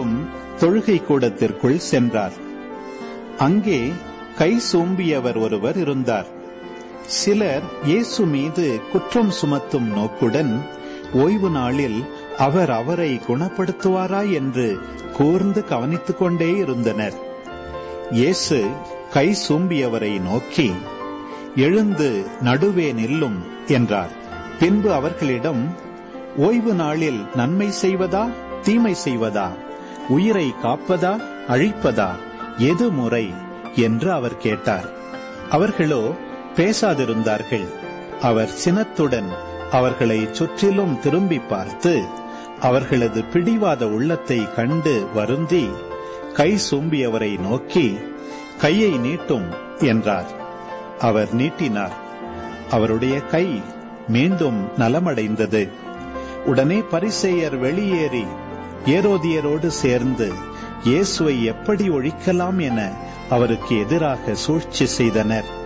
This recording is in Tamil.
மீண்டும் தொழுகை கூடத்திற்குள் சென்றார் அங்கே கை சோம்பியவர் ஒருவர் இருந்தார் சிலர் இயேசு மீது குற்றம் சுமத்தும் நோக்குடன் ஓய்வு நாளில் அவர் அவரை குணப்படுத்துவாரா என்று கூர்ந்து கவனித்துக் கொண்டே இருந்தனர் இயேசு கை சூம்பியவரை நோக்கி எழுந்து நடுவே நில்லும் என்றார் பின்பு அவர்களிடம் ஓய்வு நாளில் நன்மை செய்வதா தீமை செய்வதா உயிரை காப்பதா அழிப்பதா எது முறை என்று அவர் கேட்டார் அவர்களோ பேசாதிருந்தார்கள் அவர் சினத்துடன் அவர்களை சுற்றிலும் திரும்பி பார்த்து அவர்களது பிடிவாத உள்ளத்தை கண்டு வருந்தி கை சூம்பியவரை நோக்கி கையை நீட்டும் என்றார் அவர் நீட்டினார் அவருடைய கை மீண்டும் நலமடைந்தது உடனே பரிசேயர் வெளியேறி ஏரோதியரோடு சேர்ந்து இயேசுவை எப்படி ஒழிக்கலாம் என அவருக்கு எதிராக சூழ்ச்சி செய்தனர்